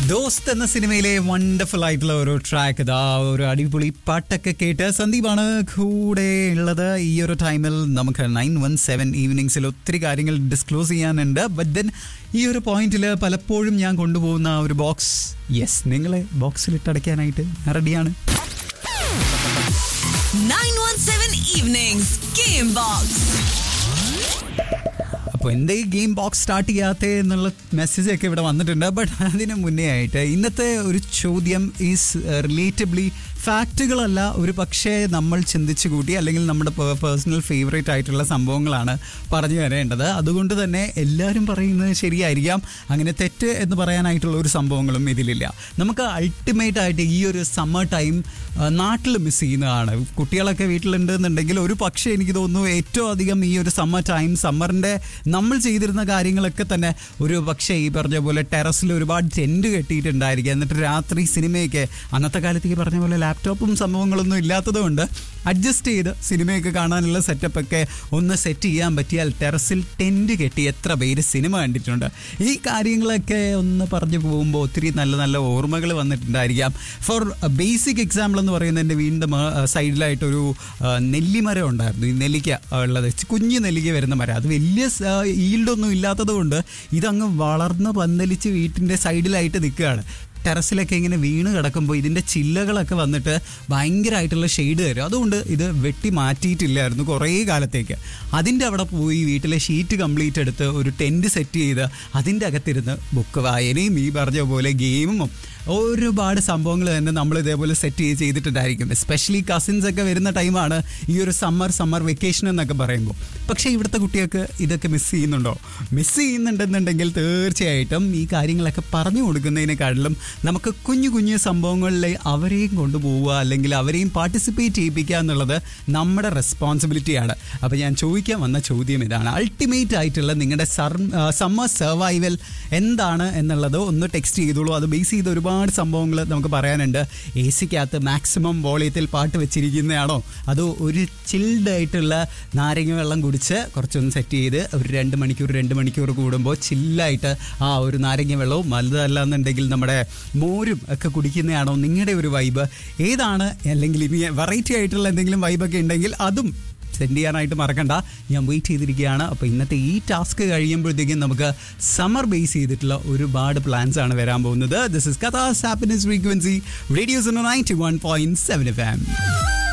ദോസ്ത് എന്ന സിനിമയിലെ വണ്ടർഫുൾ ആയിട്ടുള്ള ഒരു ട്രാക്ക് ഇതാ ഒരു അടിപൊളി പാട്ടൊക്കെ കേട്ട് സന്ദീപാണ് കൂടെ ഉള്ളത് ഈ ഒരു ടൈമിൽ നമുക്ക് നയൻ വൺ സെവൻ ഈവനിങ്സിൽ ഒത്തിരി കാര്യങ്ങൾ ഡിസ്ക്ലോസ് ചെയ്യാനുണ്ട് ബട്ട് ദെൻ ഈ ഒരു പോയിന്റിൽ പലപ്പോഴും ഞാൻ കൊണ്ടുപോകുന്ന ആ ഒരു ബോക്സ് യെസ് നിങ്ങളെ ബോക്സിൽ ഇട്ടടയ്ക്കാനായിട്ട് ഞാൻ റെഡിയാണ് 917 Evenings Game Box. അപ്പോൾ എൻ്റെ ഈ ഗെയിം ബോക്സ് സ്റ്റാർട്ട് ചെയ്യാത്തേ എന്നുള്ള മെസ്സേജ് ഒക്കെ ഇവിടെ വന്നിട്ടുണ്ട് ബട്ട് അതിന് മുന്നേ ആയിട്ട് ഇന്നത്തെ ഒരു ചോദ്യം ഈസ് റിലേറ്റബിളി ഫാക്റ്റുകളല്ല ഒരു പക്ഷേ നമ്മൾ ചിന്തിച്ചു കൂട്ടി അല്ലെങ്കിൽ നമ്മുടെ പേഴ്സണൽ ഫേവറേറ്റ് ആയിട്ടുള്ള സംഭവങ്ങളാണ് പറഞ്ഞു വരേണ്ടത് അതുകൊണ്ട് തന്നെ എല്ലാവരും പറയുന്നത് ശരിയായിരിക്കാം അങ്ങനെ തെറ്റ് എന്ന് പറയാനായിട്ടുള്ള ഒരു സംഭവങ്ങളും ഇതിലില്ല നമുക്ക് അൾട്ടിമേറ്റ് ആയിട്ട് ഈ ഒരു സമ്മർ ടൈം നാട്ടിൽ മിസ് ചെയ്യുന്നതാണ് കുട്ടികളൊക്കെ വീട്ടിലുണ്ടെന്നുണ്ടെങ്കിൽ ഒരു പക്ഷേ എനിക്ക് തോന്നുന്നു ഏറ്റവും അധികം ഈ ഒരു സമ്മർ ടൈം സമ്മറിൻ്റെ നമ്മൾ ചെയ്തിരുന്ന കാര്യങ്ങളൊക്കെ തന്നെ ഒരു പക്ഷേ ഈ പറഞ്ഞ പോലെ ടെറസിൽ ഒരുപാട് ടെൻറ്റ് കെട്ടിയിട്ടുണ്ടായിരിക്കുക എന്നിട്ട് രാത്രി സിനിമയൊക്കെ അന്നത്തെ കാലത്ത് ഈ പറഞ്ഞ പോലെ ലാപ്ടോപ്പും സംഭവങ്ങളൊന്നും ഇല്ലാത്തതുകൊണ്ട് അഡ്ജസ്റ്റ് ചെയ്ത് സിനിമയൊക്കെ കാണാനുള്ള സെറ്റപ്പൊക്കെ ഒന്ന് സെറ്റ് ചെയ്യാൻ പറ്റിയാൽ ടെറസിൽ ടെൻറ്റ് കെട്ടി എത്ര പേര് സിനിമ കണ്ടിട്ടുണ്ട് ഈ കാര്യങ്ങളൊക്കെ ഒന്ന് പറഞ്ഞു പോകുമ്പോൾ ഒത്തിരി നല്ല നല്ല ഓർമ്മകൾ വന്നിട്ടുണ്ടായിരിക്കാം ഫോർ ബേസിക് എക്സാമ്പിൾ എന്ന് പറയുന്നത് എൻ്റെ വീടിൻ്റെ സൈഡിലായിട്ടൊരു ആ, നെല്ലിമരം ഉണ്ടായിരുന്നു ഈ നെല്ലിക്ക ഉള്ളത് കുഞ്ഞു നെല്ലിക്ക വരുന്ന മരം അത് വലിയ ഈൽഡൊന്നും ഇല്ലാത്തത് കൊണ്ട് ഇതങ്ങ് വളർന്ന് പന്തലിച്ച് വീട്ടിൻ്റെ സൈഡിലായിട്ട് നിൽക്കുകയാണ് ടെറസിലൊക്കെ ഇങ്ങനെ വീണ് കിടക്കുമ്പോൾ ഇതിൻ്റെ ചില്ലകളൊക്കെ വന്നിട്ട് ഭയങ്കരമായിട്ടുള്ള ഷെയ്ഡ് തരും അതുകൊണ്ട് ഇത് വെട്ടി മാറ്റിയിട്ടില്ലായിരുന്നു കുറേ കാലത്തേക്ക് അതിൻ്റെ അവിടെ പോയി വീട്ടിലെ ഷീറ്റ് കംപ്ലീറ്റ് എടുത്ത് ഒരു ടെൻറ്റ് സെറ്റ് ചെയ്ത് അതിൻ്റെ അകത്തിരുന്ന് ബുക്ക് വായനയും ഈ പറഞ്ഞ പോലെ ഗെയിമും ഒരുപാട് സംഭവങ്ങൾ തന്നെ നമ്മൾ ഇതേപോലെ സെറ്റ് ചെയ്ത് ചെയ്തിട്ടുണ്ടായിരിക്കും എസ്പെഷ്യലി കസിൻസ് ഒക്കെ വരുന്ന ടൈമാണ് ഈ ഒരു സമ്മർ സമ്മർ വെക്കേഷൻ എന്നൊക്കെ പറയുമ്പോൾ പക്ഷേ ഇവിടുത്തെ കുട്ടികൾക്ക് ഇതൊക്കെ മിസ് ചെയ്യുന്നുണ്ടോ മിസ് ചെയ്യുന്നുണ്ടെന്നുണ്ടെങ്കിൽ തീർച്ചയായിട്ടും ഈ കാര്യങ്ങളൊക്കെ പറഞ്ഞു കൊടുക്കുന്നതിനെക്കാട്ടിലും നമുക്ക് കുഞ്ഞു കുഞ്ഞു സംഭവങ്ങളിൽ അവരെയും കൊണ്ടുപോവുക അല്ലെങ്കിൽ അവരെയും പാർട്ടിസിപ്പേറ്റ് ചെയ്യിപ്പിക്കുക എന്നുള്ളത് നമ്മുടെ റെസ്പോൺസിബിലിറ്റിയാണ് അപ്പോൾ ഞാൻ ചോദിക്കാൻ വന്ന ചോദ്യം ഇതാണ് അൾട്ടിമേറ്റ് ആയിട്ടുള്ള നിങ്ങളുടെ സമ്മർ സർവൈവൽ എന്താണ് എന്നുള്ളത് ഒന്ന് ടെക്സ്റ്റ് ചെയ്തോളൂ അത് ബേസ് ചെയ്ത് ഒരുപാട് സംഭവങ്ങൾ നമുക്ക് പറയാനുണ്ട് എ സിക്കകത്ത് മാക്സിമം വോളിയത്തിൽ പാട്ട് വെച്ചിരിക്കുന്നതാണോ അതോ ഒരു ചിൽഡ് ആയിട്ടുള്ള നാരങ്ങ വെള്ളം കുടിച്ച് കുറച്ചൊന്ന് സെറ്റ് ചെയ്ത് ഒരു രണ്ട് മണിക്കൂർ രണ്ട് മണിക്കൂർ കൂടുമ്പോൾ ചില്ലായിട്ട് ആ ഒരു നാരങ്ങ വെള്ളവും വലുതല്ല എന്നുണ്ടെങ്കിൽ നമ്മുടെ മോരും ഒക്കെ കുടിക്കുന്നതാണോ നിങ്ങളുടെ ഒരു വൈബ് ഏതാണ് അല്ലെങ്കിൽ ഇനി വെറൈറ്റി ആയിട്ടുള്ള എന്തെങ്കിലും വൈബൊക്കെ ഉണ്ടെങ്കിൽ അതും സെൻഡ് ചെയ്യാനായിട്ട് മറക്കണ്ട ഞാൻ വെയിറ്റ് ചെയ്തിരിക്കുകയാണ് അപ്പോൾ ഇന്നത്തെ ഈ ടാസ്ക് കഴിയുമ്പോഴത്തേക്കും നമുക്ക് സമ്മർ ബേസ് ചെയ്തിട്ടുള്ള ഒരുപാട് പ്ലാൻസ് ആണ് വരാൻ പോകുന്നത് ദിസ് ഇസ് കഥാസ് happiness frequency radio's ninety one point seven F M